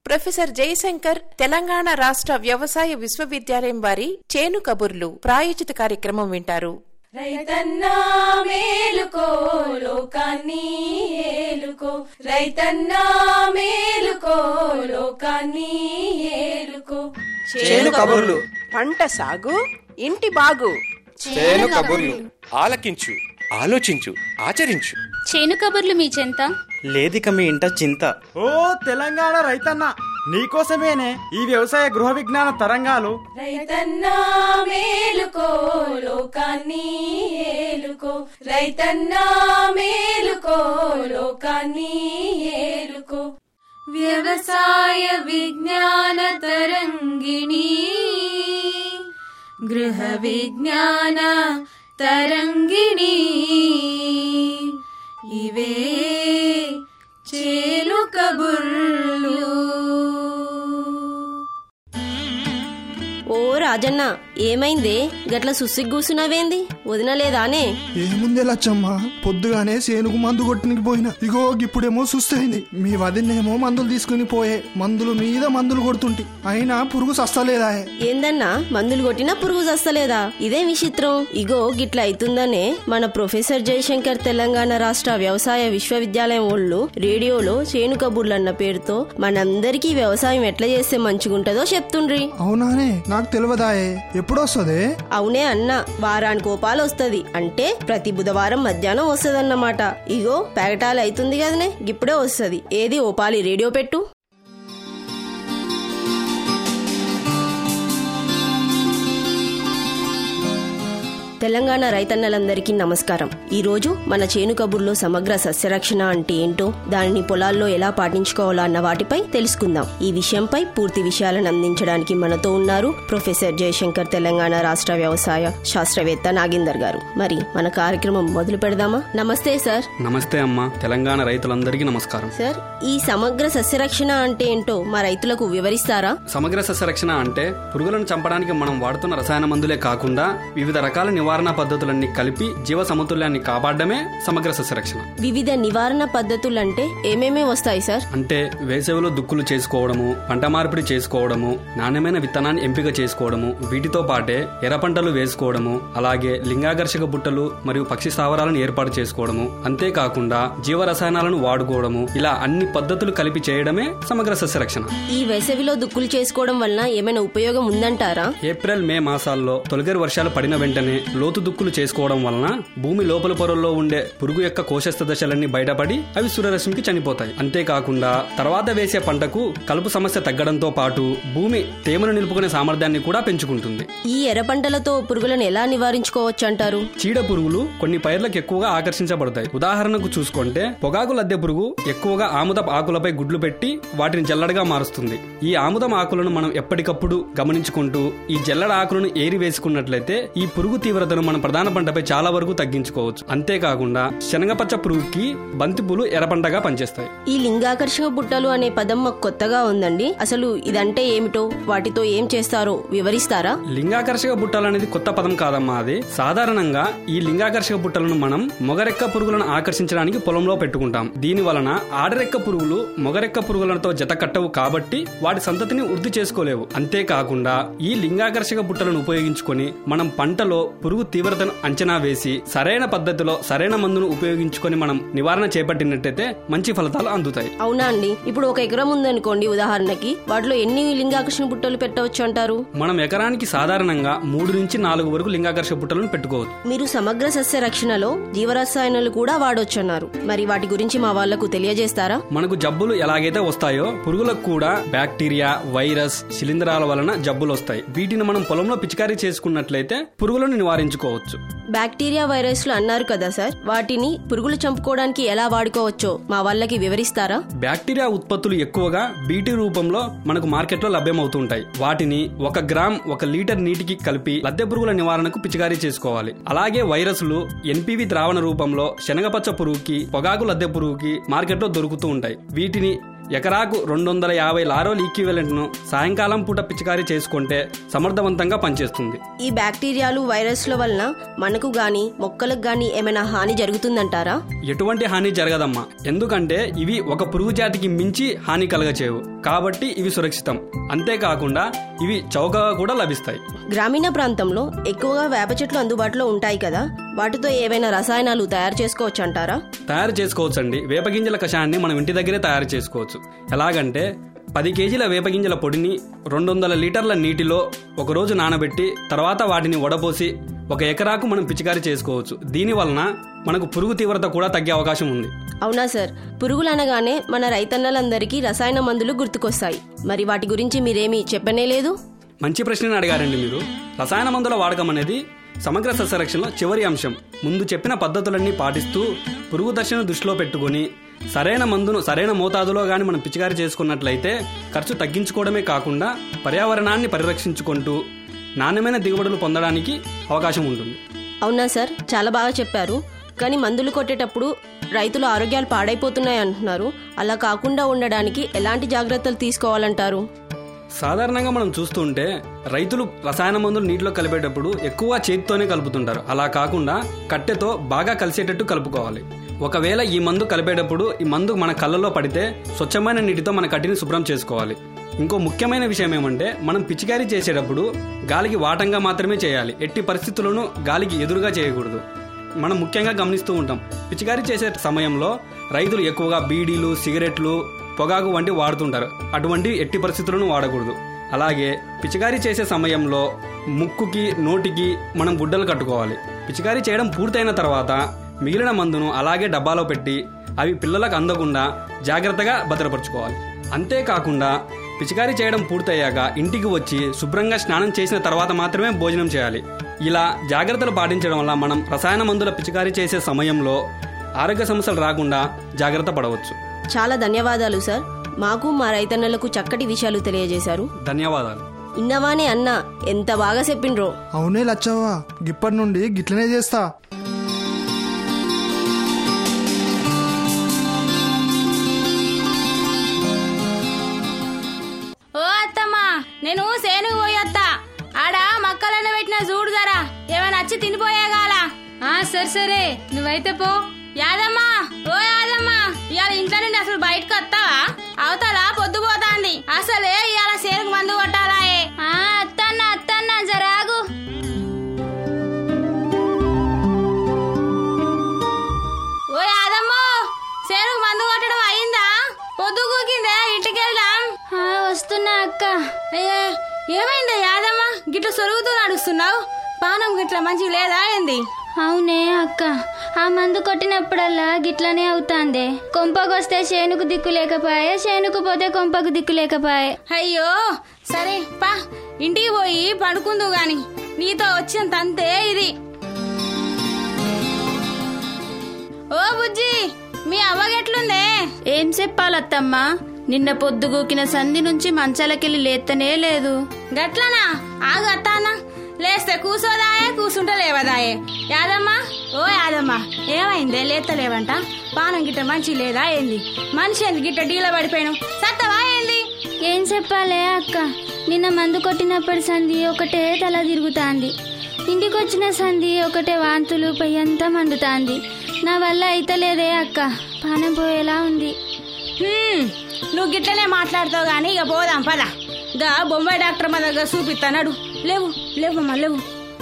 professor Jayashankar Telangana రాష్ట్ర వ్యవసాయ విశ్వవిద్యాలయం వారి చేను కబుర్లు ప్రాయోజిత కార్యక్రమం వింటారు రైతన్నా మేలుకో లోకాన్ని ఏలుకో రైతన్నా మేలుకో లోకాన్ని ఏలుకో చేను కబుర్లు పంట సాగు ఇంటి బాగు చేను కబుర్లు ఆలకించు ఆలోచించు ఆచరించు చేను కబుర్లు మీ చెంత లేదిక మీ ఇంట చింత ఓ తెలంగాణ రైతన్న నీకోసమేనే ఈ వ్యవసాయ గృహ విజ్ఞాన తరంగాలు రైతన్నా మేలుకో లోకాన్ని ఏలుకో రైతన్నా మేలుకో లోకాన్ని ఏలుకో వ్యవసాయ విజ్ఞాన తరంగిణి గృహ విజ్ఞాన తరంగిణి ఇవే చేలు కబుర్లు ఓ రాజన్న ఏమైందే గట్ల సుసిగ్గూసునవేంది వదినలేదానే ఏముంది లచ్చమ్మ పొద్దుగానే సేనుకు మందు కొట్టనికి పోయిన ఇగో ఇప్పుడేమో సుస్తయింది మీ వదినేమో మందులు తీసుకుని పోయే మందులు మీద మందులు కొడుతుంటి అయినా పురుగు సస్తలేదా ఏందన్నా మందులు కొట్టినా పురుగు చస్తలేదా ఇదే విచిత్రం ఇగో గిట్ల అయితుందనే మన ప్రొఫెసర్ జయశంకర్ తెలంగాణ రాష్ట్ర వ్యవసాయ విశ్వవిద్యాలయం వాళ్ళు రేడియోలో చేను కబుర్లన్న పేరుతో మనందరికీ వ్యవసాయం ఎట్లా చేస్తే మంచిగుంటదో చెప్తుండ్రి అవునానే నాకు తెలియదాయే ఎప్పుడొస్తుంది అవునే అన్న వారానికి కోపాలు వస్తది అంటే ప్రతి బుధవారం మధ్యాహ్నం వస్తదన్నమాట ఇగో పేగటాలు అవుతుంది కదనే ఇప్పుడే వస్తది ఏది ఓపాలి రేడియో పెట్టు తెలంగాణ రైతన్నలందరికీ నమస్కారం ఈ రోజు మన చేను కబుర్లో సమగ్ర సస్యరక్షణ అంటే ఏంటో దానిని పొలాల్లో ఎలా పాటించుకోవాలా అన్న వాటిపై తెలుసుకుందాం ఈ విషయంపై పూర్తి విషయాలను అందించడానికి మనతో ఉన్నారు ప్రొఫెసర్ జయశంకర్ తెలంగాణ రాష్ట్ర వ్యవసాయ శాస్త్రవేత్త నాగేందర్ గారు మరి మన కార్యక్రమం మొదలు పెడదామా నమస్తే సార్ నమస్తే అమ్మా తెలంగాణ రైతులందరికీ నమస్కారం సార్ ఈ సమగ్ర సస్యరక్షణ అంటే ఏంటో మా రైతులకు వివరిస్తారా సమగ్ర సస్యరక్షణ అంటే పురుగులను చంపడానికి మనం వాడుతున్న రసాయన మందులే కాకుండా వివిధ రకాల నివారణ పద్ధతులన్నీ కలిపి జీవ సమతుల్యాన్ని కాపాడడమే సమగ్ర సస్యరక్షణ వివిధ నివారణ పద్ధతులంటే ఏమేమి వస్తాయి సార్ అంటే వేసవిలో దుక్కులు చేసుకోవడము పంట మార్పిడి చేసుకోవడము నాణ్యమైన విత్తనాన్ని ఎంపిక చేసుకోవడము వీటితో పాటే ఎర్ర పంటలు వేసుకోవడము అలాగే లింగాకర్షక బుట్టలు మరియు పక్షి స్థావరాలను ఏర్పాటు చేసుకోవడము అంతేకాకుండా జీవ రసాయనాలను వాడుకోవడము ఇలా అన్ని పద్ధతులు కలిపి చేయడమే సమగ్ర సస్యరక్షణ ఈ వేసవిలో దుక్కులు చేసుకోవడం వలన ఏమైనా ఉపయోగం ఉందంటారా ఏప్రిల్ మే మాసాల్లో తొలగరి వర్షాలు పడిన వెంటనే లోతు దుక్కులు చేసుకోవడం వలన భూమి లోపల పొరల్లో ఉండే పురుగు యొక్క కోశస్థ దశలన్నీ బయటపడి అవి సూర్యరశ్మికి చనిపోతాయి అంతేకాకుండా తర్వాత వేసే పంటకు కలుపు సమస్య తగ్గడంతో పాటు భూమి తేమను నిలుపుకునే సామర్థ్యాన్ని కూడా పెంచుకుంటుంది ఈ ఎర్ర పంటలతో పురుగులను ఎలా నివారించుకోవచ్చు అంటారు చీడ పురుగులు కొన్ని పైర్లకు ఎక్కువగా ఆకర్షించబడతాయి ఉదాహరణకు చూసుకుంటే పొగాకు లద్దె పురుగు ఎక్కువగా ఆముదం ఆకులపై గుడ్లు పెట్టి వాటిని జల్లడగా మారుస్తుంది ఈ ఆముదం ఆకులను మనం ఎప్పటికప్పుడు గమనించుకుంటూ ఈ జల్లడ ఆకులను ఏరి వేసుకున్నట్లయితే ఈ పురుగు తీవ్రతను మన ప్రధాన పంటపై చాలా వరకు తగ్గించుకోవచ్చు అంతేకాకుండా శనగపచ్చ పురుగుకి బంతిపూలు ఎర్రపంటగా పనిచేస్తాయి ఈ లింగాకర్షక బుట్టలు అనే పదం మాకు కొత్తగా ఉందండి అసలు ఇదంటే ఏమిటో వాటితో ఏం చేస్తారో వివరిస్తారా లింగాకర్షక బుట్టలు అనేది కొత్త పదం కాదమ్మా అది సాధారణంగా ఈ లింగాకర్షక బుట్టలను మనం మొగరెక్క పురుగులను ఆకర్షించడానికి పొలంలో పెట్టుకుంటాం దీని వలన ఆడరెక్క పురుగులు మొగరెక్క పురుగులతో జత కట్టవు కాబట్టి వాటి సంతతిని వృద్ధి చేసుకోలేవు అంతేకాకుండా ఈ లింగాకర్షక బుట్టలను ఉపయోగించుకొని మనం పంటలో పురుగు తీవ్రతను అంచనా వేసి సరైన పద్ధతిలో సరైన మందును ఉపయోగించుకొని మనం నివారణ చేపట్టినట్టయితే మంచి ఫలితాలు అందుతాయి అవునా అండి ఇప్పుడు ఒక ఎకరం ఉందనుకోండి ఉదాహరణకి వాటిలో ఎన్ని లింగాకర్షణ బుట్టలు పెట్టవచ్చు అంటారు మనం ఎకరానికి సాధారణంగా మూడు నుంచి నాలుగు వరకు లింగాకర్షక బుట్టలను పెట్టుకోవచ్చు మీరు సమగ్ర సస్య రక్షణలో జీవరసాయనాలు కూడా వాడొచ్చన్నారు మరి వాటి గురించి మా వాళ్లకు తెలియజేస్తారా మనకు జబ్బులు ఎలాగైతే వస్తాయో పురుగులకు కూడా బ్యాక్టీరియా వైరస్ శిలీంధ్రాల వలన జబ్బులు వస్తాయి వీటిని మనం పొలంలో పిచికారీ చేసుకున్నట్లయితే పురుగులను నివారించుకోవచ్చు బ్యాక్టీరియా వైరస్లు అన్నారు కదా సార్ వాటిని పురుగులు చంపుకోవడానికి ఎలా వాడుకోవచ్చో మా వాళ్ళకి వివరిస్తారా బ్యాక్టీరియా ఉత్పత్తులు ఎక్కువగా బీటీ రూపంలో మనకు మార్కెట్లో లభ్యమవుతుంటాయి వాటిని ఒక గ్రామ్ ఒక లీటర్ నీటికి కలిపి లద్దె పురుగుల నివారణకు పిచికారీ చేసుకోవాలి అలాగే వైరస్లు ఎన్పివి ద్రావణ రూపంలో శనగపచ్చ పురుగుకి పొగాకు లద్దె పురుగుకి మార్కెట్లో దొరుకుతూ ఉంటాయి వీటిని ఎకరాకు రెండు వందల యాభై లారోల ఈక్వివలెంట్ను సాయంకాలం పూట పిచికారీ చేసుకుంటే సమర్థవంతంగా పనిచేస్తుంది ఈ బ్యాక్టీరియాలు వైరస్ల వలన మనకు గాని మొక్కలకు గాని ఏమైనా హాని జరుగుతుందంటారా ఎటువంటి హాని జరగదమ్మా ఎందుకంటే ఇవి ఒక పురుగు జాతికి మించి హాని కలగచేవు కాబట్టి ఇవి సురక్షితం అంతేకాకుండా ఇవి చౌకగా కూడా లభిస్తాయి గ్రామీణ ప్రాంతంలో ఎక్కువగా వేప చెట్లు అందుబాటులో ఉంటాయి కదా వాటితో ఏవైనా రసాయనాలు తయారు చేసుకోవచ్చు అంటారా తయారు చేసుకోవచ్చండి వేపగింజల కషాయాన్ని మనం ఇంటి దగ్గరే తయారు చేసుకోవచ్చు ఎలాగంటే పది కేజీల వేపగింజల పొడిని రెండు వందల లీటర్ల నీటిలో ఒకరోజు నానబెట్టి తర్వాత వాటిని వడపోసి ఒక ఎకరాకు మనం పిచికారీ చేసుకోవచ్చు దీని వలన మనకు పురుగు తీవ్రత కూడా తగ్గే అవకాశం ఉంది అవునా సార్ పురుగులు అనగానే మన రైతన్నలందరికీ రసాయన మందులు గుర్తుకొస్తాయి మరి వాటి గురించి మీరేమీ చెప్పనే లేదు మంచి ప్రశ్నని అడిగారండి మీరు రసాయన మందుల వాడకం అనేది సమగ్ర సస్యరక్షణలో చివరి అంశం ముందు చెప్పిన పద్ధతులన్నీ పాటిస్తూ పురుగు దశను దృష్టిలో పెట్టుకుని సరైన మందును సరైన మోతాదులో గాని మనం పిచికారీ చేసుకున్నట్లయితే ఖర్చు తగ్గించుకోవడమే కాకుండా పర్యావరణాన్ని పరిరక్షించుకుంటూ నాణ్యమైన దిగుబడులు పొందడానికి అవకాశం ఉంటుంది అవునా సార్ చాలా బాగా చెప్పారు కానీ మందులు కొట్టేటప్పుడు రైతుల ఆరోగ్యాలు పాడైపోతున్నాయి అంటున్నారు అలా కాకుండా ఉండడానికి ఎలాంటి జాగ్రత్తలు తీసుకోవాలంటారు సాధారణంగా మనం చూస్తుంటే రైతులు రసాయన మందులు నీటిలో కలిపేటప్పుడు ఎక్కువ చేతితోనే కలుపుతుంటారు అలా కాకుండా కట్టెతో బాగా కలిసేటట్టు కలుపుకోవాలి ఒకవేళ ఈ మందు కలిపేటప్పుడు ఈ మందు మన కళ్ళలో పడితే స్వచ్ఛమైన నీటితో మన కట్టిని శుభ్రం చేసుకోవాలి ఇంకో ముఖ్యమైన విషయం ఏమంటే మనం పిచికారీ చేసేటప్పుడు గాలికి వాటంగా మాత్రమే చేయాలి ఎట్టి పరిస్థితుల్లోనూ గాలికి ఎదురుగా చేయకూడదు మనం ముఖ్యంగా గమనిస్తూ ఉంటాం పిచికారీ చేసే సమయంలో రైతులు ఎక్కువగా బీడీలు సిగరెట్లు పొగాకు వంటి వాడుతుంటారు అటువంటి ఎట్టి పరిస్థితులను వాడకూడదు అలాగే పిచికారీ చేసే సమయంలో ముక్కుకి నోటికి మనం గుడ్డలు కట్టుకోవాలి పిచికారీ చేయడం పూర్తయిన తర్వాత మిగిలిన మందును అలాగే డబ్బాలో పెట్టి అవి పిల్లలకు అందకుండా జాగ్రత్తగా భద్రపరచుకోవాలి అంతేకాకుండా పిచికారీ చేయడం పూర్తయ్యాక ఇంటికి వచ్చి శుభ్రంగా స్నానం చేసిన తర్వాత మాత్రమే భోజనం చేయాలి ఇలా జాగ్రత్తలు పాటించడం వల్ల మనం రసాయన మందుల పిచికారీ చేసే సమయంలో ఆరోగ్య సమస్యలు రాకుండా జాగ్రత్త పడవచ్చు చాలా ధన్యవాదాలు సార్ మాకు మా రైతన్నలకు చక్కటి విషయాలు తెలియజేశారు ధన్యవాదాలు ఇన్నవానే అన్న ఎంత బాగా చెప్పిండ్రో అవునే లచ్చవ్వా గిప్పటి నుండి గిట్లనే చేస్తా ఓ అత్తమ్మా నేను సేనుకు పోయొత్తా ఆడ మక్కలన్న పెట్టిన చూడు జరా ఏమైనా వచ్చి తినిపోయేగాల ఆ సరే సరే నువ్వైతే పో యాదమ్మా ఓ యాదమ్మా ఇవాళ ఇంట్లో నుండి అసలు బయటకు వస్తావా అవతల పొద్దుపోతాంది అసలే ఇవాళ సేనుకు మందు కొట్టాలాయే ఆ అత్తన్న అత్తన్న జరాగు ఓ యాదమ్మో సేనుకు మందు కొట్టడం అయిందా పొద్దు కూకిందే ఇంటికి వెళ్దాం వస్తున్నా అక్క అయ్యే ఏమైందా యాదమ్మ గిట్ల సొరుగుతూ నడుస్తున్నావు పానం గిట్ల మంచి లేదా ఏంది అవునే అక్క ఆ మందు కొట్టినప్పుడల్లా గిట్లనే అవుతాందే కొంపకొస్తే చేనుకు దిక్కు లేకపాయే చేనుకు పోతే కొంపకు దిక్కు లేకపాయే అయ్యో సరే పా ఇంటికి పోయి పడుకుందు గాని నీతో వచ్చిన తంతే ఇది ఓ బుజ్జి మీ అవ్వగెట్లుందే ఏం చెప్పాలత్తమ్మా నిన్న పొద్దుగూకిన సంధి నుంచి మంచాలకెళ్ళి లేత్తనే లేదు గట్లనా ఆగు అత్తానా లేస్తే కూసోదాయే కూసుంటే లేవదాయే యాదమ్మా ఓ యాదమ్మా ఏమైందే లేస్తలేవంట పానం గిట్ట మంచి లేదా ఏంది మనిషి ఏంది గిట్ట డీల పడిపోయాను సత్తవా ఏంది ఏం చెప్పాలే అక్క నిన్న మందు కొట్టినప్పటి సంధి ఒకటే తల తిరుగుతాంది ఇంటికొచ్చిన సంధి ఒకటే వాంతులు పయ్యంతా మండుతాంది నా వల్ల అయితలేదే అక్క పానం పోయేలా ఉంది హ్మ్, నువ్వు గిట్లనే మాట్లాడతావు గాని ఇక పోదాం పద గా బొంబాయి డాక్టర్ మా దగ్గర చూపిస్తానడు లేవు లేవమ్మా లేవు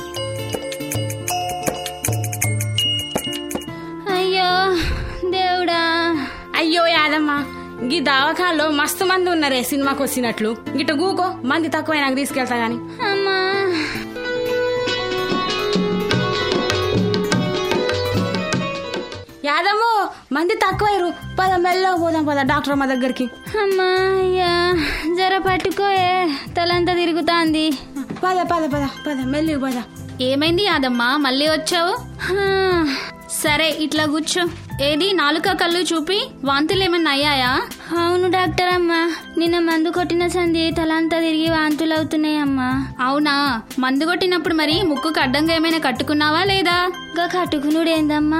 అయ్యో దేవుడా అయ్యో యాదమ్మ గీ దవాఖానలో మస్తు మంది ఉన్నారే సినిమాకి వచ్చినట్లు గిట్ట గూకో మంది తక్కువ నాకు తీసుకెళ్తా గాని అమ్మా యాదమ్ము మంది తక్కువైరు పద మెల్ల పోదాం పద డాక్టర్ మా దగ్గరికి అమ్మా అయ్యా జర పట్టుకోయే తలంతా తిరుగుతాంది పద పద పద పద మెల్లి పద ఏమైంది యాదమ్మా మళ్ళీ వచ్చావు హా, సరే ఇట్లా కూర్చో ఏది నాలుక కళ్ళు చూపి వాంతులు ఏమన్నా అయ్యాయా అవును డాక్టర్ అమ్మా నిన్న మందు కొట్టిన సంధి తలంతా తిరిగి వాంతులు అవుతున్నాయి అమ్మా అవునా మందు కొట్టినప్పుడు మరి ముక్కుకు అడ్డంగా ఏమైనా కట్టుకున్నావా లేదా గా కట్టుకునుడు ఏందమ్మా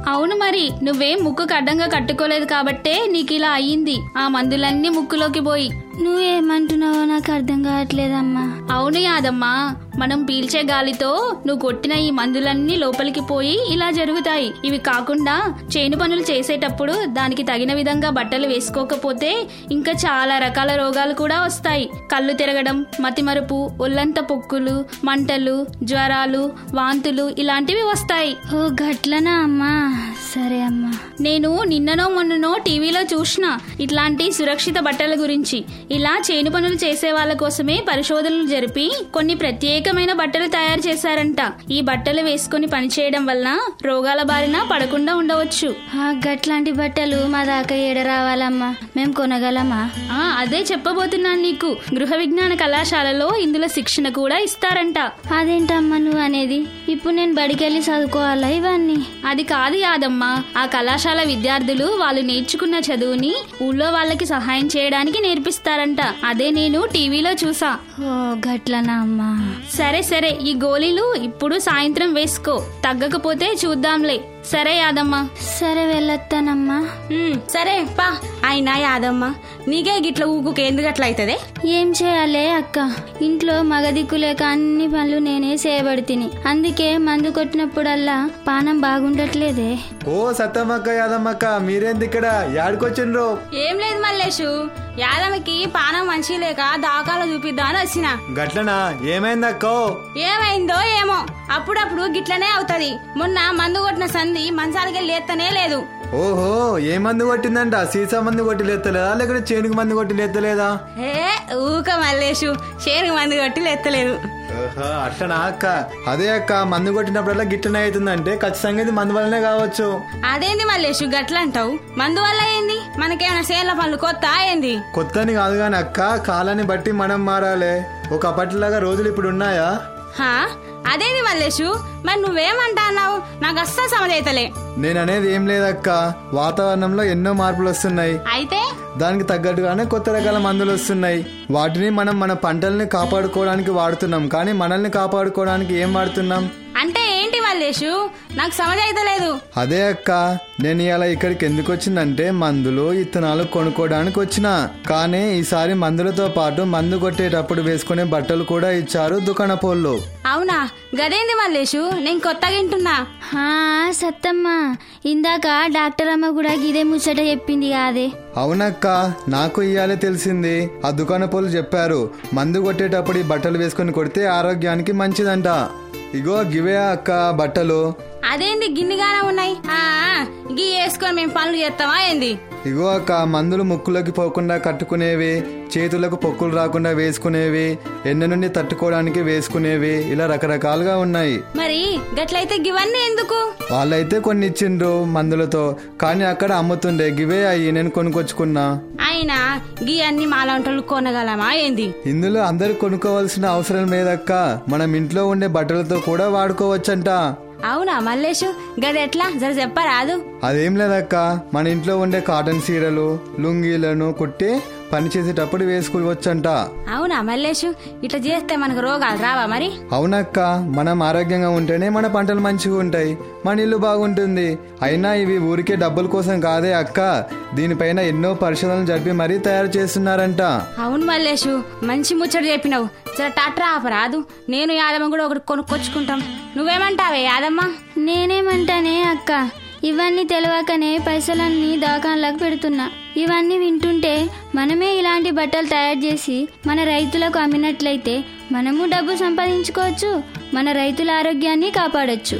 అవును మరి నువ్వేం ముక్కుకు అడ్డంగా కట్టుకోలేదు కాబట్టే నీకు ఇలా అయ్యింది ఆ మందులన్నీ ముక్కులోకి పోయి నువ్వేమంటున్నావో నాకు అర్థం కావట్లేదమ్మా అవును యాదమ్మా మనం పీల్చే గాలితో నువ్వు కొట్టిన ఈ మందులన్నీ లోపలికి పోయి ఇలా జరుగుతాయి ఇవి కాకుండా చేను పనులు చేసేటప్పుడు దానికి తగిన విధంగా బట్టలు వేసుకోకపోతే ఇంకా చాలా రకాల రోగాలు కూడా వస్తాయి కళ్ళు తిరగడం మతిమరుపు ఒళ్ళంత పొక్కులు మంటలు జ్వరాలు వాంతులు ఇలాంటివి వస్తాయి ఓ గట్లనా అమ్మా సరే అమ్మా నేను నిన్ననో మొన్ననో టీవీలో చూసిన ఇట్లాంటి సురక్షిత బట్టల గురించి ఇలా చేను పనులు చేసే వాళ్ళ కోసమే పరిశోధనలు జరిపి కొన్ని ప్రత్యేకమైన బట్టలు తయారు చేశారంట ఈ బట్టలు వేసుకుని పనిచేయడం వల్ల రోగాల బారిన పడకుండా ఉండవచ్చు ఆ గట్లాంటి బట్టలు మా దాకా ఏడ రావాలమ్మా మేము కొనగలమా ఆ అదే చెప్పబోతున్నాను నీకు గృహ విజ్ఞాన కళాశాలలో ఇందులో శిక్షణ కూడా ఇస్తారంట అదేంటమ్మా నువ్వు అనేది ఇప్పుడు నేను బడికెళ్ళి చదువుకోవాలా ఇవన్నీ అది కాదు యాదమ్మా ఆ కళాశాల విద్యార్థులు వాళ్ళు నేర్చుకున్న చదువుని ఊళ్ళో వాళ్ళకి సహాయం చేయడానికి నేర్పిస్తారంట అదే నేను టీవీలో చూసా ఓ గట్లనా అమ్మా సరే సరే ఈ గోళీలు ఇప్పుడు సాయంత్రం వేసుకో తగ్గకపోతే చూద్దాంలే సరే యాదమ్మా సరే వెళ్ళొత్తానమ్మా సరే పా అయినా యాదమ్మా నీకే గిట్ల ఊకుకి ఎందుకు అట్లా అవుతుంది ఏం చేయాలే అక్క ఇంట్లో మగదిక్కు లేక అన్ని పనులు నేనే చేయబడితిని అందుకే మందు కొట్టినప్పుడల్లా పానం బాగుండట్లేదే ఓ సత్తమ్మక్క యాదమ్మక్క మీరేంది ఇక్కడ యాడికొచ్చిండ్రు ఏం లేదు మల్లేషు యాదమ్మకి పానం మంచి లేక దాకాలో చూపిద్దామని వచ్చిన గట్లనా ఏమైందక్కో ఏమైందో ఏమో అప్పుడప్పుడు గిట్లనే అవుతది మొన్న మందు కొట్టిన సంధి మంచాలకి లేత్తనే లేదు ఓహో ఏ మందు కొట్టిందంట సీసా మందు కొట్టి లేత్తలేదా లేకపోతే చేనుకు మందు కొట్టి లేత్తలేదా ఏ ఊక మల్లేషు షేరుకు మందు కొట్టి లేత్తలేదు ఓహో అట్లనా అక్క అదే అక్క మందు కొట్టినప్పుడల్లా గిట్టనే అవుతుందంటే ఖచ్చితంగా ఇది మందు వల్లనే కావచ్చు అదేంది మల్లేషు గట్ల అంటావు మందు వల్ల ఏంది మనకేమైనా సేన్ల పనులు కొత్త ఏంది కొత్తని కాదు కానీ అక్క కాలాన్ని బట్టి మనం మారాలి ఒక అప్పటిలాగా రోజులు ఇప్పుడు ఉన్నాయా హా అదేంది మల్లేషు మరి నువ్వేమంటా అన్నావు నాకు అస్సలు సమజైతలే నేను అనేది ఏం లేదక్క వాతావరణంలో ఎన్నో మార్పులు వస్తున్నాయి అయితే దానికి తగ్గట్టుగానే కొత్త రకాల మందులు వస్తున్నాయి వాటిని మనం మన పంటల్ని కాపాడుకోవడానికి వాడుతున్నాం కానీ మనల్ని కాపాడుకోవడానికి ఏం వాడుతున్నాం అంటే ఏంటి మల్లేషు నాకు సమజైతలేదు అదే అక్క నేను ఇలా ఇక్కడికి ఎందుకు వచ్చిందంటే మందులు ఇత్తనాలు కొనుక్కోవడానికి వచ్చిన కానీ ఈసారి మందులతో పాటు మందు కొట్టేటప్పుడు వేసుకునే బట్టలు కూడా ఇచ్చారు దుకాణపోళ్ళు అవునా గదేంది మల్లేషు నేను కొత్తగా వింటున్నా హా సత్తమ్మ ఇందాక డాక్టర్ అమ్మ కూడా గిదే ముచ్చట చెప్పింది కాదే అవునక్క నాకు ఇయ్యాలే తెలిసింది ఆ దుకాణపోళ్ళు చెప్పారు మందు కొట్టేటప్పుడు ఈ బట్టలు వేసుకొని కొడితే ఆరోగ్యానికి మంచిదంట ఇగో గివే అక్క బట్టలు అదేంది గిన్నిగానే ఉన్నాయి ఆ ఆ, గీ వేసుకొని మేము పనులు చేస్తామా ఏంది ఇగో అక్క మందులు ముక్కులోకి పోకుండా కట్టుకునేవి చేతులకు పొక్కులు రాకుండా వేసుకునేవి ఎండ నుండి తట్టుకోవడానికి వేసుకునేవి ఇలా రకరకాలుగా ఉన్నాయి మరి గట్లయితే గివన్నీ ఎందుకు వాళ్ళైతే కొన్ని ఇచ్చిండ్రు మందులతో కానీ అక్కడ అమ్ముతుండే గివే అయ్యి నేను కొనుక్కొచ్చుకున్నా అయినా గీ అన్ని మాలాంటోళ్ళు కొనగలమా ఏంది ఇందులో అందరు కొనుక్కోవాల్సిన అవసరం లేదక్క మనం ఇంట్లో ఉండే బట్టలతో కూడా వాడుకోవచ్చంట అవునా మల్లేషు గది ఎట్లా జర చెప్పరాదు అదేం లేదక్క మన ఇంట్లో ఉండే కాటన్ చీరలు లుంగీలను కుట్టి పని చేసేటప్పుడు వేసుకోవచ్చంట అవునా మల్లేషు ఇట్లా చేస్తే మనకు రోగాలు రావా మరి అవునక్క మనం ఆరోగ్యంగా ఉంటేనే మన పంటలు మంచిగా ఉంటాయి మన ఇల్లు బాగుంటుంది అయినా ఇవి ఊరికే డబ్బుల కోసం కాదే అక్క దీనిపైన ఎన్నో పరిశోధనలు జరిపి మరీ తయారు చేస్తున్నారంట అవును మల్లేషు మంచి ముచ్చట చెప్పినావు జర టాట్రా ఆపరాదు నేను యాదమ్మ కూడా ఒకటి కొనుక్కొచ్చుకుంటాం నువ్వేమంటావే యాదమ్మ నేనేమంటానే అక్క ఇవన్నీ తెలియకనే పైసలన్నీ దవాఖానలకు పెడుతున్నా ఇవన్నీ వింటుంటే మనమే ఇలాంటి బట్టలు తయారు చేసి మన రైతులకు అమ్మినట్లయితే మనము డబ్బు సంపాదించుకోవచ్చు మన రైతుల ఆరోగ్యాన్ని కాపాడొచ్చు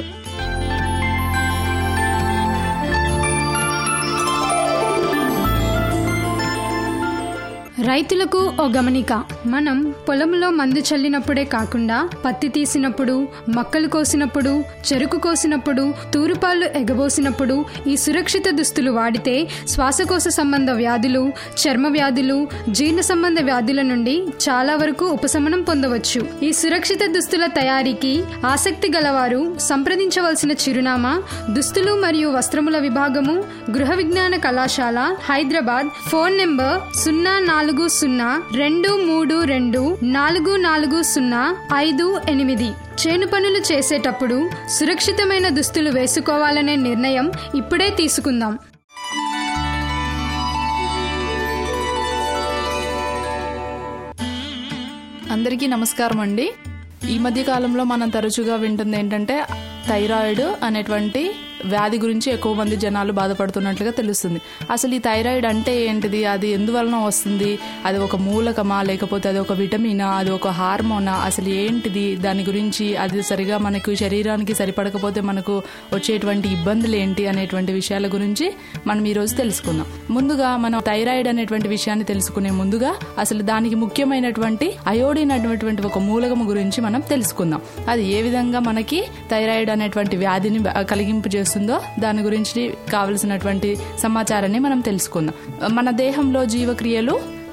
రైతులకు ఓ గమనిక మనం పొలంలో మందు చల్లినప్పుడే కాకుండా పత్తి తీసినప్పుడు మక్కలు కోసినప్పుడు చెరుకు కోసినప్పుడు తూరుపాలు ఎగబోసినప్పుడు ఈ సురక్షిత దుస్తులు వాడితే శ్వాసకోశ సంబంధ వ్యాధులు చర్మ వ్యాధులు జీర్ణ సంబంధ వ్యాధుల నుండి చాలా వరకు ఉపశమనం పొందవచ్చు ఈ సురక్షిత దుస్తుల తయారీకి ఆసక్తి గలవారు సంప్రదించవలసిన చిరునామా దుస్తులు మరియు వస్త్రముల విభాగము గృహ విజ్ఞాన కళాశాల హైదరాబాద్ ఫోన్ నెంబర్ సున్నా నాలుగు నాలుగు సున్నా రెండు మూడు రెండు నాలుగు నాలుగు సున్నా ఐదు ఎనిమిది చేను పనులు చేసేటప్పుడు సురక్షితమైన దుస్తులు వేసుకోవాలనే నిర్ణయం ఇప్పుడే తీసుకుందాం అందరికీ నమస్కారం అండి ఈ మధ్య కాలంలో మనం తరచుగా వింటుంది ఏంటంటే థైరాయిడ్ అనేటువంటి వ్యాధి గురించి ఎక్కువ మంది జనాలు బాధపడుతున్నట్లుగా తెలుస్తుంది అసలు ఈ థైరాయిడ్ అంటే ఏంటిది అది ఎందువలన వస్తుంది అది ఒక మూలకమా లేకపోతే అది ఒక విటమినా అది ఒక హార్మోనా అసలు ఏంటిది దాని గురించి అది సరిగా మనకు శరీరానికి సరిపడకపోతే మనకు వచ్చేటువంటి ఇబ్బందులు ఏంటి అనేటువంటి విషయాల గురించి మనం ఈరోజు తెలుసుకుందాం ముందుగా మనం థైరాయిడ్ అనేటువంటి విషయాన్ని తెలుసుకునే ముందుగా అసలు దానికి ముఖ్యమైనటువంటి అయోడిన్ అనేటువంటి ఒక మూలకము గురించి మనం తెలుసుకుందాం అది ఏ విధంగా మనకి థైరాయిడ్ అనేటువంటి వ్యాధిని కలిగింపు చేస్తుందో దాని గురించి కావలసినటువంటి సమాచారాన్ని మనం తెలుసుకుందాం మన దేహంలో జీవక్రియలు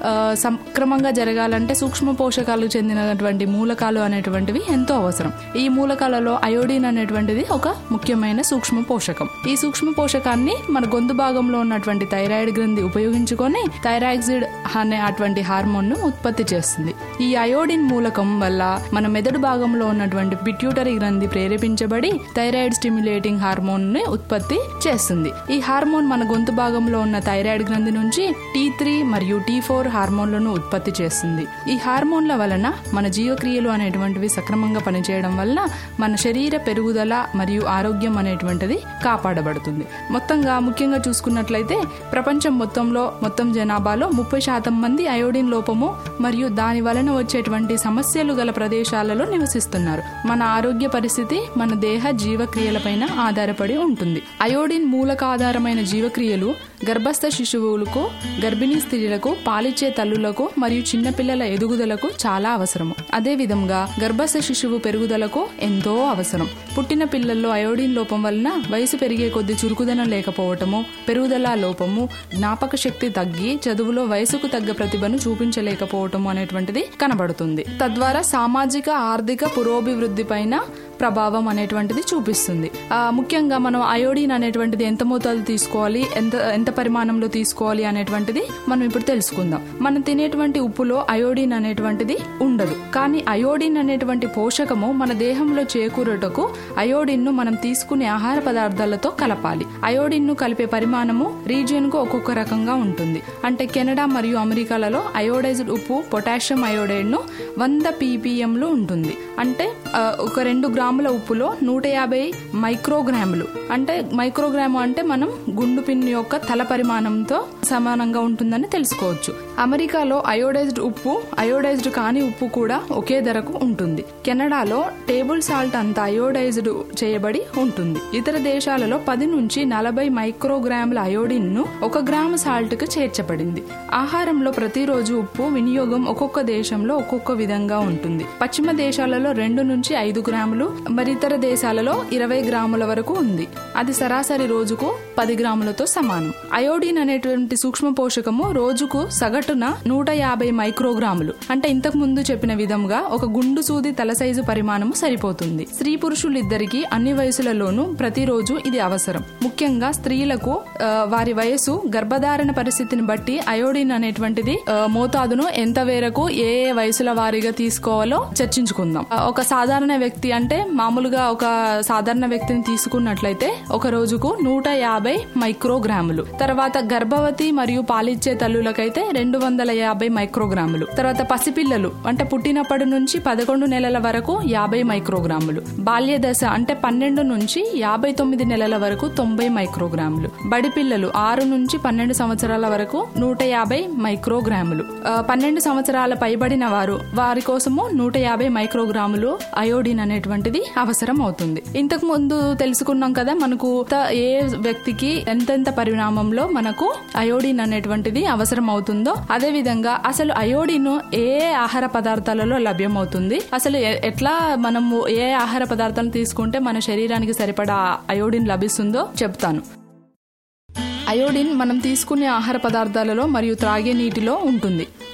సక్రమంగా జరగాలంటే సూక్ష్మ పోషకాలకు చెందినటువంటి మూలకాలు అనేటువంటివి ఎంతో అవసరం ఈ మూలకాలలో అయోడిన్ అనేటువంటిది ఒక ముఖ్యమైన సూక్ష్మ పోషకం ఈ సూక్ష్మ పోషకాన్ని మన గొంతు భాగంలో ఉన్నటువంటి థైరాయిడ్ గ్రంథి ఉపయోగించుకొని థైరాక్సిడ్ అనే అటువంటి హార్మోన్ ను ఉత్పత్తి చేస్తుంది ఈ అయోడిన్ మూలకం వల్ల మన మెదడు భాగంలో ఉన్నటువంటి పిట్యూటరీ గ్రంథి ప్రేరేపించబడి థైరాయిడ్ స్టిమ్యులేటింగ్ హార్మోన్ ని ఉత్పత్తి చేస్తుంది ఈ హార్మోన్ మన గొంతు భాగంలో ఉన్న థైరాయిడ్ గ్రంథి నుంచి టీ త్రీ మరియు టీ ఫోర్ హార్మోన్లను ఉత్పత్తి చేస్తుంది ఈ హార్మోన్ల వలన మన జీవక్రియలు అనేటువంటివి సక్రమంగా పనిచేయడం వలన మన శరీర పెరుగుదల మరియు ఆరోగ్యం అనేటువంటిది కాపాడబడుతుంది మొత్తంగా ముఖ్యంగా చూసుకున్నట్లయితే ప్రపంచం మొత్తంలో మొత్తం జనాభాలో ముప్పై శాతం మంది అయోడిన్ లోపము మరియు దాని వలన వచ్చేటువంటి సమస్యలు గల ప్రదేశాలలో నివసిస్తున్నారు మన ఆరోగ్య పరిస్థితి మన దేహ జీవక్రియలపైన ఆధారపడి ఉంటుంది అయోడిన్ మూలకాధారమైన జీవక్రియలు గర్భస్థ శిశువులకు గర్భిణీ స్త్రీలకు పాలిచ్చే తల్లులకు మరియు చిన్నపిల్లల ఎదుగుదలకు చాలా అవసరము అదే విధంగా గర్భస్థ శిశువు పెరుగుదలకు ఎంతో అవసరం పుట్టిన పిల్లల్లో అయోడిన్ లోపం వలన వయసు పెరిగే కొద్ది చురుకుదనం లేకపోవటము పెరుగుదల లోపము జ్ఞాపక శక్తి తగ్గి చదువులో వయసుకు తగ్గ ప్రతిభను చూపించలేకపోవటము అనేటువంటిది కనబడుతుంది తద్వారా సామాజిక ఆర్థిక పురోభివృద్ధి పైన ప్రభావం అనేటువంటిది చూపిస్తుంది ముఖ్యంగా మనం అయోడిన్ అనేటువంటిది ఎంత మోతాదు తీసుకోవాలి ఎంత ఎంత పరిమాణంలో తీసుకోవాలి అనేటువంటిది మనం ఇప్పుడు తెలుసుకుందాం మనం తినేటువంటి ఉప్పులో అయోడిన్ అనేటువంటిది ఉండదు కానీ అయోడిన్ అనేటువంటి పోషకము మన దేహంలో చేకూరటకు అయోడిన్ ను మనం తీసుకునే ఆహార పదార్థాలతో కలపాలి అయోడిన్ ను కలిపే పరిమాణము రీజియన్ కు ఒక్కొక్క రకంగా ఉంటుంది అంటే కెనడా మరియు అమెరికాలలో అయోడైజ్డ్ ఉప్పు పొటాషియం అయోడైడ్ ను వంద పీపీఎంలు ఉంటుంది అంటే ఒక రెండు గ్రాముల ఉప్పులో నూట యాభై మైక్రోగ్రాములు అంటే మైక్రోగ్రాము అంటే మనం గుండు పిన్ యొక్క తల పరిమాణంతో సమానంగా ఉంటుందని తెలుసుకోవచ్చు అమెరికాలో అయోడైజ్డ్ ఉప్పు అయోడైజ్డ్ కాని ఉప్పు కూడా ఒకే ధరకు ఉంటుంది కెనడాలో టేబుల్ సాల్ట్ అంత అయోడైజ్డ్ చేయబడి ఉంటుంది ఇతర దేశాలలో పది నుంచి నలభై మైక్రోగ్రాముల అయోడిన్ ను ఒక గ్రాము సాల్ట్ కు చేర్చబడింది ఆహారంలో ప్రతిరోజు ఉప్పు వినియోగం ఒక్కొక్క దేశంలో ఒక్కొక్క విధంగా ఉంటుంది పశ్చిమ దేశాలలో రెండు నుంచి ఐదు గ్రాములు మరి ఇతర దేశాలలో ఇరవై గ్రాముల వరకు ఉంది అది సరాసరి రోజుకు పది గ్రాములతో సమానం అయోడిన్ అనేటువంటి సూక్ష్మ పోషకము రోజుకు సగటున నూట యాభై మైక్రోగ్రాములు అంటే ఇంతకు ముందు చెప్పిన విధంగా ఒక గుండు సూది తల సైజు పరిమాణము సరిపోతుంది స్త్రీ పురుషులిద్దరికి అన్ని వయసులలోనూ ప్రతిరోజు ఇది అవసరం ముఖ్యంగా స్త్రీలకు వారి వయసు గర్భధారణ పరిస్థితిని బట్టి అయోడిన్ అనేటువంటిది మోతాదును ఎంత వేరకు ఏ ఏ వయసుల వారీగా తీసుకోవాలో చర్చించుకుందాం ఒక సాధారణ వ్యక్తి అంటే మామూలుగా ఒక సాధారణ వ్యక్తిని తీసుకున్నట్లయితే ఒక రోజుకు నూట యాభై మైక్రోగ్రాములు తర్వాత గర్భవతి మరియు పాలిచ్చే తల్లులకైతే రెండు వందల యాభై మైక్రోగ్రాములు తర్వాత పసిపిల్లలు అంటే పుట్టినప్పటి నుంచి పదకొండు నెలల వరకు యాభై మైక్రోగ్రాములు బాల్య దశ అంటే పన్నెండు నుంచి యాభై తొమ్మిది నెలల వరకు తొంభై మైక్రోగ్రాములు బడి పిల్లలు ఆరు నుంచి పన్నెండు సంవత్సరాల వరకు నూట యాభై మైక్రోగ్రాములు పన్నెండు సంవత్సరాల పైబడిన వారు వారి కోసము నూట యాభై మైక్రోగ్రాములు అయోడిన్ అనేటువంటిది అవసరం అవుతుంది ఇంతకు ముందు తెలుసుకున్నాం కదా మనకు ఏ వ్యక్తికి ఎంతెంత పరిణామంలో మనకు అయోడిన్ అనేటువంటిది అవసరం అవుతుందో అదే విధంగా అసలు అయోడిన్ ఏ ఆహార పదార్థాలలో లభ్యమవుతుంది అసలు ఎట్లా మనము ఏ ఆహార పదార్థాలను తీసుకుంటే మన శరీరానికి సరిపడా అయోడిన్ లభిస్తుందో చెప్తాను అయోడిన్ మనం తీసుకునే ఆహార పదార్థాలలో మరియు త్రాగే నీటిలో ఉంటుంది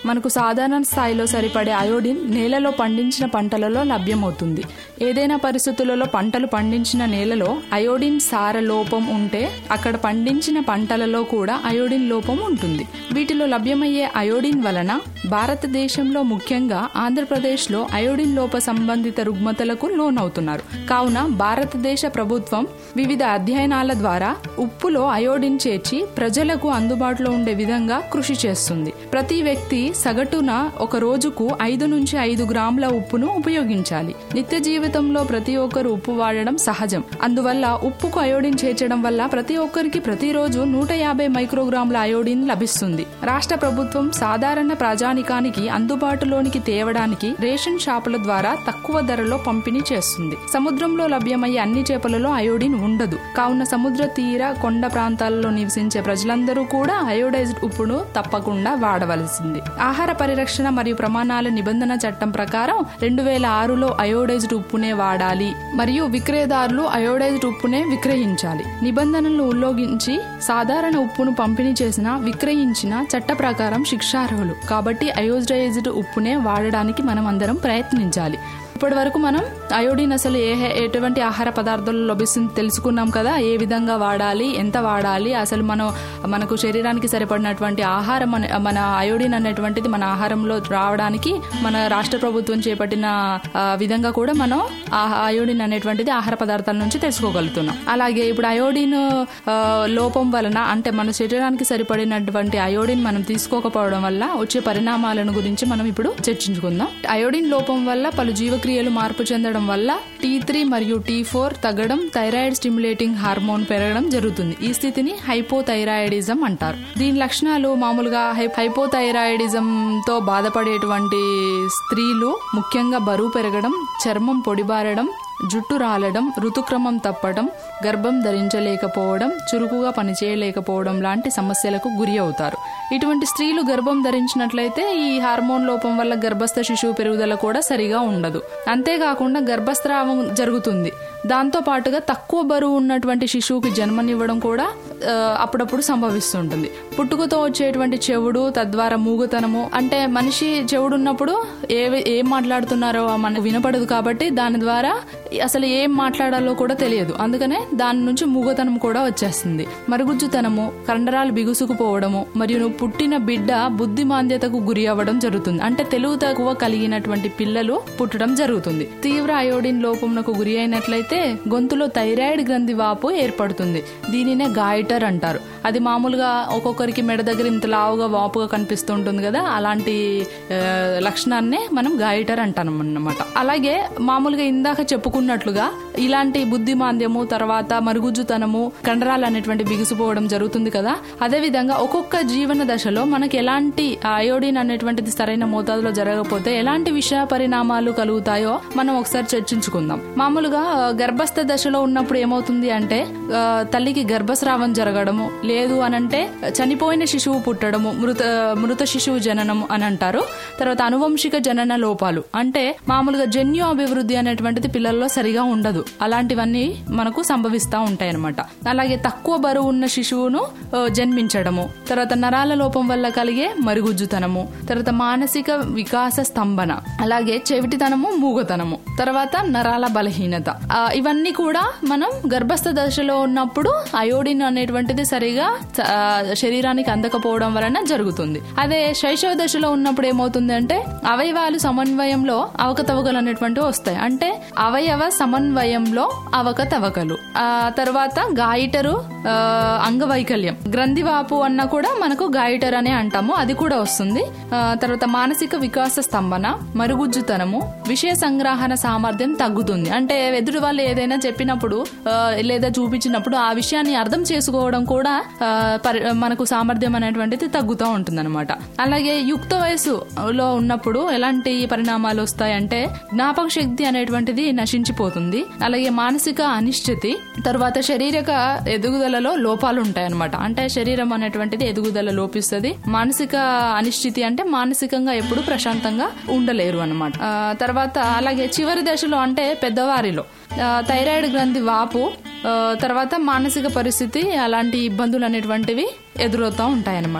మనకు సాధారణ స్థాయిలో సరిపడే అయోడిన్ నేలలో పండించిన పంటలలో లభ్యమవుతుంది ఏదైనా పరిస్థితులలో పంటలు పండించిన నేలలో అయోడిన్ సార లోపం ఉంటే అక్కడ పండించిన పంటలలో కూడా అయోడిన్ లోపం ఉంటుంది వీటిలో లభ్యమయ్యే అయోడిన్ వలన భారతదేశంలో ముఖ్యంగా ఆంధ్రప్రదేశ్లో అయోడిన్ లోప సంబంధిత రుగ్మతలకు లోనవుతున్నారు కావున భారతదేశ ప్రభుత్వం వివిధ అధ్యయనాల ద్వారా ఉప్పులో అయోడిన్ చేర్చి ప్రజలకు అందుబాటులో ఉండే విధంగా కృషి చేస్తుంది ప్రతి వ్యక్తి సగటున ఒక రోజుకు ఐదు నుంచి ఐదు గ్రాముల ఉప్పును ఉపయోగించాలి నిత్య జీవితంలో ప్రతి ఒక్కరు ఉప్పు వాడడం సహజం అందువల్ల ఉప్పుకు అయోడిన్ చేర్చడం వల్ల ప్రతి ఒక్కరికి ప్రతిరోజు నూట యాభై మైక్రోగ్రాముల అయోడిన్ లభిస్తుంది రాష్ట్ర ప్రభుత్వం సాధారణ ప్రజానికానికి అందుబాటులోనికి తేవడానికి రేషన్ షాపుల ద్వారా తక్కువ ధరలో పంపిణీ చేస్తుంది సముద్రంలో లభ్యమయ్యే అన్ని చేపలలో అయోడిన్ ఉండదు కావున సముద్ర తీర కొండ ప్రాంతాలలో నివసించే ప్రజలందరూ కూడా అయోడైజ్డ్ ఉప్పును తప్పకుండా వాడవలసింది ఆహార పరిరక్షణ మరియు ప్రమాణాల నిబంధన చట్టం ప్రకారం రెండు వేల ఆరులో అయోడైజ్డ్ ఉప్పునే వాడాలి మరియు విక్రయదారులు అయోడైజ్డ్ ఉప్పునే విక్రయించాలి నిబంధనలను ఉల్లంఘించి సాధారణ ఉప్పును పంపిణీ చేసిన విక్రయించిన చట్ట ప్రకారం శిక్షార్హులు కాబట్టి అయోడైజ్డ్ ఉప్పునే వాడడానికి మనం అందరం ప్రయత్నించాలి ఇప్పటి వరకు మనం అయోడిన్ అసలు ఏ ఎటువంటి ఆహార పదార్థాలు లభిస్తుంది తెలుసుకున్నాం కదా ఏ విధంగా వాడాలి ఎంత వాడాలి అసలు మనం మనకు శరీరానికి సరిపడినటువంటి ఆహారం మన మన అయోడిన్ అనేటువంటిది మన ఆహారంలో రావడానికి మన రాష్ట్ర ప్రభుత్వం చేపట్టిన ఆ, విధంగా కూడా మనం ఆ అయోడిన్ అనేటువంటిది ఆహార పదార్థాల నుంచి తెలుసుకోగలుగుతున్నాం అలాగే ఇప్పుడు అయోడిన్ ఆ, లోపం వలన అంటే మన శరీరానికి సరిపడినటువంటి అయోడిన్ మనం తీసుకోకపోవడం వల్ల వచ్చే పరిణామాలను గురించి మనం ఇప్పుడు చర్చించుకుందాం అయోడిన్ లోపం వల్ల పలు జీవక్రియలు మార్పు చెందడం వల్ల టీ త్రీ మరియు టీ ఫోర్ తగ్గడం థైరాయిడ్ స్టిమ్యులేటింగ్ హార్మోన్ పెరగడం జరుగుతుంది ఈ స్థితిని హైపోథైరాయిడిజం అంటారు దీని లక్షణాలు మామూలుగా హై- హైపోథైరాయిడిజం తో బాధపడేటువంటి స్త్రీలు ముఖ్యంగా బరువు పెరగడం చర్మం పొడిబారడం జుట్టు రాలడం ఋతుక్రమం తప్పడం గర్భం ధరించలేకపోవడం చురుకుగా పనిచేయలేకపోవడం లాంటి సమస్యలకు గురి అవుతారు ఇటువంటి స్త్రీలు గర్భం ధరించినట్లయితే ఈ హార్మోన్ లోపం వల్ల గర్భస్థ శిశువు పెరుగుదల కూడా సరిగా ఉండదు అంతేకాకుండా గర్భస్రావం జరుగుతుంది దాంతో పాటుగా తక్కువ బరువు ఉన్నటువంటి శిశువుకి జన్మనివ్వడం కూడా ఆ, అప్పుడప్పుడు సంభవిస్తుంటుంది పుట్టుకతో వచ్చేటువంటి చెవుడు తద్వారా మూగుతనము అంటే మనిషి చెవుడు ఉన్నప్పుడు ఏ ఏం మాట్లాడుతున్నారో మనకు వినపడదు కాబట్టి దాని ద్వారా అసలు ఏం మాట్లాడాలో కూడా తెలియదు అందుకనే దాని నుంచి మూగతనం కూడా వచ్చేస్తుంది మరుగుజ్జుతనము కండరాలు బిగుసుకుపోవడము మరియు నువ్వు పుట్టిన బిడ్డ బుద్ధిమాంద్యతకు గురి అవ్వడం జరుగుతుంది అంటే తెలుగు తక్కువ కలిగినటువంటి పిల్లలు పుట్టడం జరుగుతుంది తీవ్ర అయోడిన్ లోపంకు గురి అయినట్లయితే గొంతులో థైరాయిడ్ గ్రంథి వాపు ఏర్పడుతుంది దీనినే గాయిటర్ అంటారు అది మామూలుగా ఒక్కొక్కరికి మెడ దగ్గర ఇంత లావుగా వాపుగా కనిపిస్తూ ఉంటుంది కదా అలాంటి ఆ, లక్షణాన్నే మనం గాయిటర్ అంటాం అన్నమాట అలాగే మామూలుగా ఇందాక చెప్పుకున్నట్లుగా ఇలాంటి బుద్ధి మాంద్యము తర్వాత మరుగుజ్జుతనము కండరాలు అనేటువంటి బిగుసిపోవడం జరుగుతుంది కదా అదే విధంగా ఒక్కొక్క జీవన దశలో మనకి ఎలాంటి అయోడిన్ అనేటువంటిది సరైన మోతాదులో జరగకపోతే ఎలాంటి విష పరిణామాలు కలుగుతాయో మనం ఒకసారి చర్చించుకుందాం మామూలుగా ఆ, గర్భస్థ దశలో ఉన్నప్పుడు ఏమవుతుంది అంటే ఆ, తల్లికి గర్భస్రావం జరగడము లేదు అనంటే చనిపోయిన శిశువు పుట్టడము మృత మృత శిశువు జననం అని అంటారు తర్వాత అనువంశిక జనన లోపాలు అంటే మామూలుగా జన్యు అభివృద్ధి అనేటువంటిది పిల్లల్లో సరిగా ఉండదు అలాంటివన్నీ మనకు సంభవిస్తూ ఉంటాయి అనమాట అలాగే తక్కువ బరువు ఉన్న శిశువును ఆ, జన్మించడము తర్వాత నరాల లోపం వల్ల కలిగే మరుగుజ్జుతనము తర్వాత మానసిక వికాస స్తంభన అలాగే చెవిటితనము మూగతనము తర్వాత నరాల బలహీనత ఆ, ఇవన్నీ కూడా మనం గర్భస్థ దశలో ఉన్నప్పుడు అయోడిన్ అనేటువంటిది సరిగా చ- ఆ, శరీరానికి అందకపోవడం వలన జరుగుతుంది అదే శైశవ దశలో ఉన్నప్పుడు ఏమవుతుంది అంటే అవయవాలు సమన్వయంలో అవకతవకలు అనేటువంటివి వస్తాయి అంటే అవయవ సమన్వయంలో అవకతవకలు ఆ తర్వాత గాయిటరు ఆ, అంగవైకల్యం గ్రంథివాపు అన్న కూడా మనకు గాయిటర్ అనే అంటాము అది కూడా వస్తుంది ఆ, తర్వాత మానసిక వికాస స్తంభన మరుగుజ్జుతనము విషయ సంగ్రహణ సామర్థ్యం తగ్గుతుంది అంటే ఎదుటి వాళ్ళు ఏదైనా చెప్పినప్పుడు ఆ, లేదా చూపించినప్పుడు ఆ విషయాన్ని అర్థం చేసుకోవడం కూడా ఆ, పరి- మనకు సామర్థ్యం అనేటువంటిది తగ్గుతూ ఉంటుంది అలాగే యుక్త వయసులో ఉన్నప్పుడు ఎలాంటి పరిణామాలు వస్తాయంటే జ్ఞాపక శక్తి అనేటువంటిది నశించిపోతుంది అలాగే మానసిక అనిశ్చితి తర్వాత శారీరక ఎదుగుదలలో లోపాలు ఉంటాయన్నమాట అంటే శరీరం అనేటువంటిది ఎదుగుదల లోపిస్తుంది మానసిక అనిశ్చితి అంటే మానసికంగా ఎప్పుడు ప్రశాంతంగా ఉండలేరు అనమాట తర్వాత అలాగే చివరి దశలో అంటే పెద్దవారిలో ఆ, థైరాయిడ్ గ్రంథి వాపు ఆ, తర్వాత మానసిక పరిస్థితి అలాంటి ఇబ్బందులు అనేటువంటివి ఎదురవుతూ ఉంటాయన్నమాట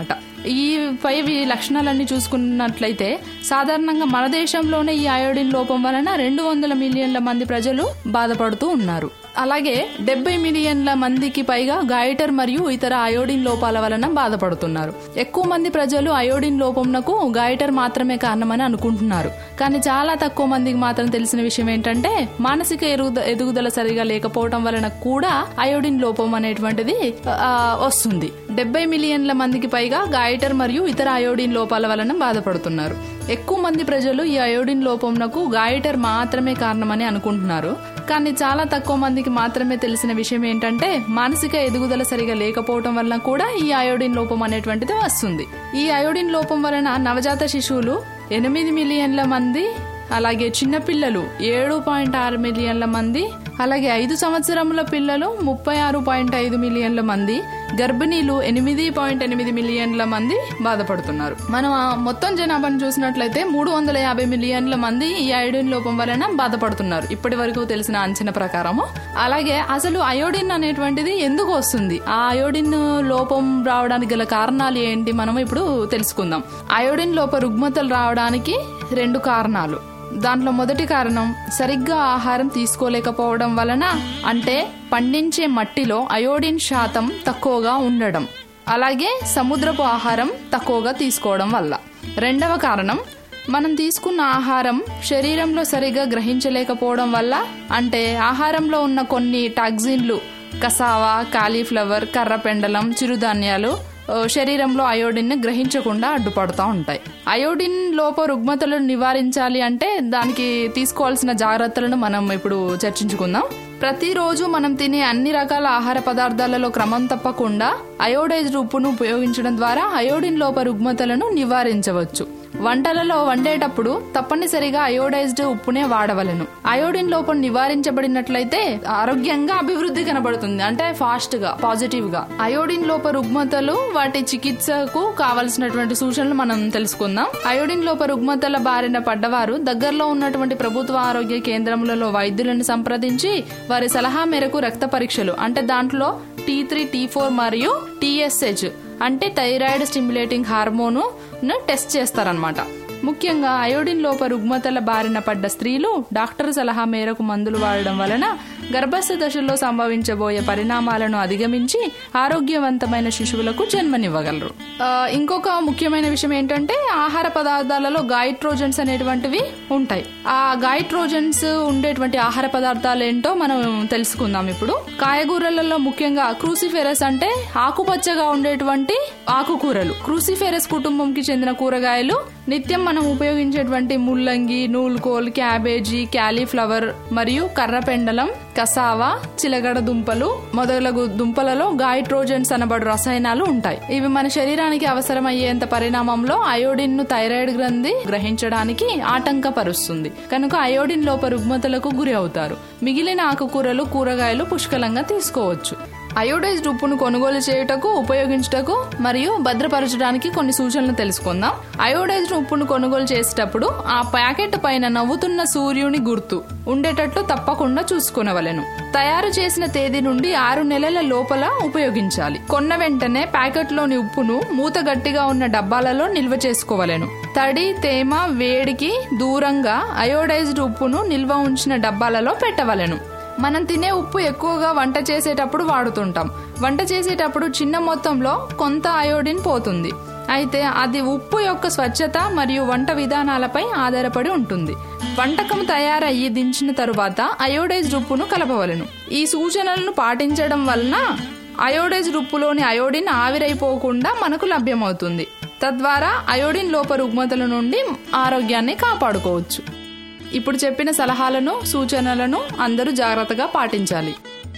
ఈ పై ఈ లక్షణాలన్నీ చూసుకున్నట్లయితే సాధారణంగా మన దేశంలోనే ఈ అయోడిన్ లోపం వలన రెండు వందల మిలియన్ల మంది ప్రజలు బాధపడుతూ ఉన్నారు అలాగే డెబ్బై మిలియన్ల మందికి పైగా గాయటర్ మరియు ఇతర అయోడిన్ లోపాల వలన బాధపడుతున్నారు ఎక్కువ మంది ప్రజలు అయోడిన్ లోపంనకు గాయటర్ మాత్రమే కారణమని అనుకుంటున్నారు కానీ చాలా తక్కువ మందికి మాత్రం తెలిసిన విషయం ఏంటంటే మానసిక ఎరుగుద ఎదుగుదల సరిగా లేకపోవడం వలన కూడా అయోడిన్ లోపం అనేటువంటిది ఆ, వస్తుంది డెబ్బై మిలియన్ల మందికి పైగా గాయటర్ మరియు ఇతర అయోడిన్ లోపాల వలన బాధపడుతున్నారు ఎక్కువ మంది ప్రజలు ఈ అయోడిన్ లోపంనకు గాయటర్ మాత్రమే కారణమని అనుకుంటున్నారు కానీ చాలా తక్కువ మందికి మాత్రమే తెలిసిన విషయం ఏంటంటే మానసిక ఎదుగుదల సరిగా లేకపోవడం వలన కూడా ఈ అయోడిన్ లోపం అనేటువంటిది వస్తుంది ఈ అయోడిన్ లోపం వలన నవజాత శిశువులు ఎనిమిది మిలియన్ల మంది అలాగే చిన్నపిల్లలు ఏడు పాయింట్ ఆరు మిలియన్ల మంది అలాగే ఐదు సంవత్సరముల పిల్లలు ముప్పై ఆరు పాయింట్ ఐదు మిలియన్ల మంది గర్భిణీలు ఎనిమిది పాయింట్ ఎనిమిది మిలియన్ల మంది బాధపడుతున్నారు మనం ఆ మొత్తం జనాభాను చూసినట్లయితే మూడు వందల యాభై మిలియన్ల మంది ఈ అయోడిన్ లోపం వలన బాధపడుతున్నారు ఇప్పటి వరకు తెలిసిన అంచనా ప్రకారము అలాగే అసలు అయోడిన్ అనేటువంటిది ఎందుకు వస్తుంది ఆ అయోడిన్ లోపం రావడానికి గల కారణాలు ఏంటి మనం ఇప్పుడు తెలుసుకుందాం అయోడిన్ లోప రుగ్మతలు రావడానికి రెండు కారణాలు దాంట్లో మొదటి కారణం సరిగ్గా ఆహారం తీసుకోలేకపోవడం వలన అంటే పండించే మట్టిలో అయోడిన్ శాతం తక్కువగా ఉండడం అలాగే సముద్రపు ఆహారం తక్కువగా తీసుకోవడం వల్ల రెండవ కారణం మనం తీసుకున్న ఆహారం శరీరంలో సరిగా గ్రహించలేకపోవడం వల్ల అంటే ఆహారంలో ఉన్న కొన్ని టాక్సిన్లు కసావా కాలీఫ్లవర్ కర్రపెండలం చిరుధాన్యాలు ఆ, శరీరంలో అయోడిన్ ని గ్రహించకుండా అడ్డుపడుతూ ఉంటాయి అయోడిన్ లోప రుగ్మతలను నివారించాలి అంటే దానికి తీసుకోవాల్సిన జాగ్రత్తలను మనం ఇప్పుడు చర్చించుకుందాం ప్రతిరోజు మనం తినే అన్ని రకాల ఆహార పదార్థాలలో క్రమం తప్పకుండా అయోడైజ్డ్ ఉప్పును ఉపయోగించడం ద్వారా అయోడిన్ లోప రుగ్మతలను నివారించవచ్చు వంటలలో వండేటప్పుడు తప్పనిసరిగా అయోడైజ్డ్ ఉప్పునే వాడవలను అయోడిన్ లోపం నివారించబడినట్లయితే ఆరోగ్యంగా అభివృద్ధి కనబడుతుంది అంటే ఫాస్ట్ గా పాజిటివ్ గా అయోడిన్ లోప రుగ్మతలు వాటి చికిత్సకు కావలసినటువంటి సూచనలు మనం తెలుసుకుందాం అయోడిన్ లోప రుగ్మతల బారిన పడ్డవారు దగ్గరలో ఉన్నటువంటి ప్రభుత్వ ఆరోగ్య కేంద్రములలో వైద్యులను సంప్రదించి వారి సలహా మేరకు రక్త పరీక్షలు అంటే దాంట్లో టీ త్రీ టీ ఫోర్ మరియు టీఎస్హెచ్ అంటే థైరాయిడ్ స్టిమ్యులేటింగ్ హార్మోను టెస్ట్ చేస్తారనమాట ముఖ్యంగా అయోడిన్ లోప రుగ్మతల బారిన పడ్డ స్త్రీలు డాక్టర్ సలహా మేరకు మందులు వాడడం వలన గర్భస్థ దశలో సంభవించబోయే పరిణామాలను అధిగమించి ఆరోగ్యవంతమైన శిశువులకు జన్మనివ్వగలరు ఆ, ఇంకొక ముఖ్యమైన విషయం ఏంటంటే ఆహార పదార్థాలలో గాయిట్రోజన్స్ అనేటువంటివి ఉంటాయి ఆ గాయిట్రోజన్స్ ఉండేటువంటి ఆహార పదార్థాలు ఏంటో మనం తెలుసుకుందాం ఇప్పుడు కాయగూరలలో ముఖ్యంగా క్రూసిఫెరస్ అంటే ఆకుపచ్చగా ఉండేటువంటి ఆకుకూరలు క్రూసిఫెరస్ కుటుంబంకి చెందిన కూరగాయలు నిత్యం మనం ఉపయోగించేటువంటి ముల్లంగి నూలుకోల్ క్యాబేజీ క్యాలీఫ్లవర్ మరియు కర్రపెండలం కసావా చిలగడ దుంపలు మొదలగు దుంపలలో గాయిట్రోజన్స్ అనబడు రసాయనాలు ఉంటాయి ఇవి మన శరీరానికి అవసరమయ్యేంత పరిణామంలో అయోడిన్ ను థైరాయిడ్ గ్రంథి గ్రహించడానికి ఆటంకపరుస్తుంది కనుక అయోడిన్ లోప రుగ్మతలకు గురి అవుతారు మిగిలిన ఆకుకూరలు కూరగాయలు పుష్కలంగా తీసుకోవచ్చు అయోడైజ్డ్ ఉప్పును కొనుగోలు చేయుటకు ఉపయోగించుటకు మరియు భద్రపరచడానికి కొన్ని సూచనలు తెలుసుకుందాం అయోడైజ్డ్ ఉప్పును కొనుగోలు చేసేటప్పుడు ఆ ప్యాకెట్ పైన నవ్వుతున్న సూర్యుని గుర్తు ఉండేటట్లు తప్పకుండా చూసుకునవలెను తయారు చేసిన తేదీ నుండి ఆరు నెలల లోపల ఉపయోగించాలి కొన్న వెంటనే ప్యాకెట్లోని ఉప్పును మూత గట్టిగా ఉన్న డబ్బాలలో నిల్వ చేసుకోవలెను తడి తేమ వేడికి దూరంగా అయోడైజ్డ్ ఉప్పును నిల్వ ఉంచిన డబ్బాలలో పెట్టవలెను మనం తినే ఉప్పు ఎక్కువగా వంట చేసేటప్పుడు వాడుతుంటాం వంట చేసేటప్పుడు చిన్న మొత్తంలో కొంత అయోడిన్ పోతుంది అయితే అది ఉప్పు యొక్క స్వచ్ఛత మరియు వంట విధానాలపై ఆధారపడి ఉంటుంది వంటకం తయారయ్యి దించిన తరువాత అయోడైజ్డ్ ఉప్పును కలపవలెను ఈ సూచనలను పాటించడం వలన అయోడైజ్డ్ ఉప్పులోని అయోడిన్ ఆవిరైపోకుండా మనకు లభ్యమవుతుంది తద్వారా అయోడిన్ లోప రుగ్మతల నుండి ఆరోగ్యాన్ని కాపాడుకోవచ్చు ఇప్పుడు చెప్పిన సలహాలను సూచనలను అందరూ జాగ్రత్తగా పాటించాలి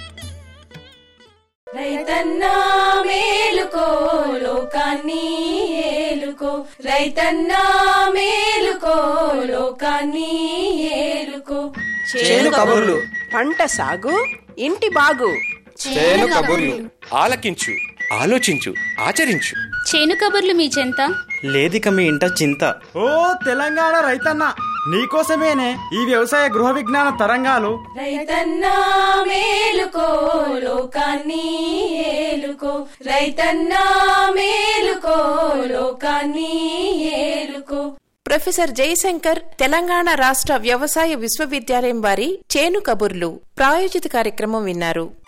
రైతన్నా మేలుకో లోకాన్ని ఏలుకో రైతన్నా మేలుకో లోకాన్ని ఏలుకో చేను కబుర్లు పంట సాగు ఇంటి బాగు చేను కబుర్లు ఆలకించు ఆలోచించు ఆచరించు చేను కబుర్లు మీ చెంత లేదిక మీ ఇంట చింత ఓ తెలంగాణ రైతన్న నీకోసమేనే ఈ వ్యవసాయ గృహ విజ్ఞాన తరంగాలు రైతన్నా మేలుకో లోకాన్ని ఏలుకో ఏలుకో రైతన్నా మేలుకో లోకాన్ని ఏలుకో ప్రొఫెసర్ జయశంకర్ తెలంగాణ రాష్ట్ర వ్యవసాయ విశ్వవిద్యాలయం వారి చేను కబుర్లు ప్రాయోజిత కార్యక్రమం విన్నారు